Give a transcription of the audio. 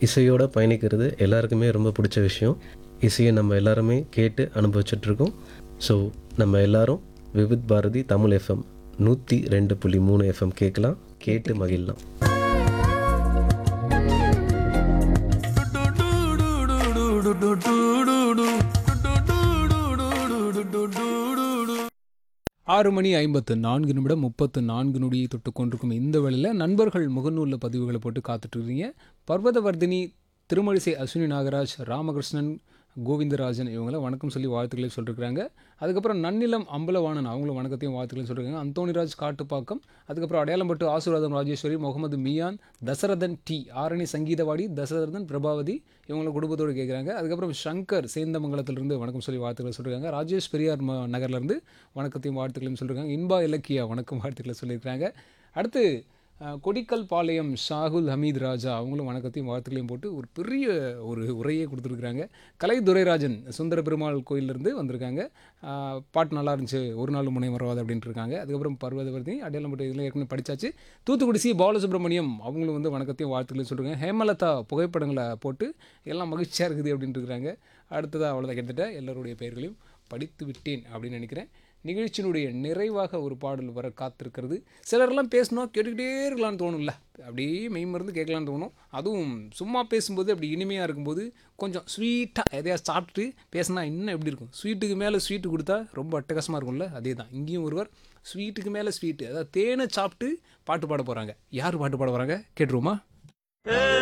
இசையோடு பயணிக்கிறது எல்லாருக்குமே ரொம்ப பிடிச்ச விஷயம் இசையை நம்ம எல்லாருமே கேட்டு அனுபவிச்சுட்ருக்கோம் ஸோ நம்ம எல்லாரும் விவித் பாரதி தமிழ் எஃப்எம் நூற்றி ரெண்டு புள்ளி மூணு எஃப்எம் கேட்கலாம் கேட்டு மகிழலாம் ஆறு மணி ஐம்பத்து நான்கு நிமிடம் முப்பத்து நான்கு நொடியை தொட்டு கொண்டிருக்கும் இந்த வேளையில் நண்பர்கள் முகநூலில் பதிவுகளை போட்டு காத்துட்டு இருக்கீங்க பர்வதவர்தினி திருமழிசை அஸ்வினி நாகராஜ் ராமகிருஷ்ணன் கோவிந்தராஜன் இவங்கள வணக்கம் சொல்லி வாழ்த்துக்களை சொல்லியிருக்காங்க அதுக்கப்புறம் நன்னிலம் அம்பலவாணன் அவங்களும் வணக்கத்தையும் வாழ்த்துக்களையும் சொல்லியிருக்காங்க அந்தோணிராஜ் காட்டுப்பாக்கம் அதுக்கப்புறம் அடையாளம்பட்டு ஆசீர்வாதம் ராஜேஸ்வரி முகமது மியான் தசரதன் டி ஆரணி சங்கீதவாடி தசரதன் பிரபாவதி இவங்கள குடும்பத்தோடு கேட்குறாங்க அதுக்கப்புறம் சங்கர் சேந்தமங்கலத்திலிருந்து வணக்கம் சொல்லி வாழ்த்துக்களை சொல்லியிருக்காங்க ராஜேஷ் பெரியார் ம நகர்லேருந்து வணக்கத்தையும் வாழ்த்துக்களையும் சொல்லியிருக்காங்க இன்பா இலக்கியா வணக்கம் வாழ்த்துக்களை சொல்லியிருக்காங்க அடுத்து அஹ், கொடிக்கல் பாளையம் ஷாகுல் ஹமீத் ராஜா அவங்களும் வணக்கத்தையும் வாழ்த்துக்களையும் போட்டு ஒரு பெரிய ஒரு உரையை கொடுத்துருக்குறாங்க கலை துரைராஜன் சுந்தர பெருமாள் கோயிலிருந்து வந்திருக்காங்க அஹ், பாட்டு நல்லா இருந்துச்சு ஒரு நாள் முனை மறவாது அப்படின்ட்டு இருக்காங்க அதுக்கப்புறம் பர்வதவர்த்தி அடையாளம்பட்டு இதில் ஏற்கனவே படித்தாச்சு தூத்துக்குடி சி பாலசுப்ரமணியம் அவங்களும் வந்து வணக்கத்தையும் வாழ்த்துக்களையும் சொல்லிருக்காங்க ஹேமலதா புகைப்படங்களை போட்டு எல்லாம் மகிழ்ச்சியாக இருக்குது அப்படின்ட்டு இருக்காங்க அடுத்ததாக அவ்வளோதான் கிட்டத்தட்ட எல்லாருடைய பெயர்களையும் படித்து விட்டேன் அப்படின்னு நினைக்கிறேன் நிகழ்ச்சியினுடைய நிறைவாக ஒரு பாடல் வர காத்திருக்கிறது சிலரெல்லாம் பேசணும் கேட்டுக்கிட்டே இருக்கலாம்னு தோணும்ல அப்படியே மெய்மருந்து கேட்கலான்னு தோணும் அதுவும் சும்மா பேசும்போது அப்படி இனிமையாக இருக்கும்போது கொஞ்சம் ஸ்வீட்டாக எதையா சாப்பிட்டு பேசினா இன்னும் எப்படி இருக்கும் ஸ்வீட்டுக்கு மேலே ஸ்வீட்டு கொடுத்தா ரொம்ப அட்டகாசமாக இருக்கும்ல அதே தான் இங்கேயும் ஒருவர் ஸ்வீட்டுக்கு மேலே ஸ்வீட்டு அதாவது தேனை சாப்பிட்டு பாட்டு பாட போகிறாங்க யார் பாட்டு பாட போகிறாங்க கேட்டுருவோமா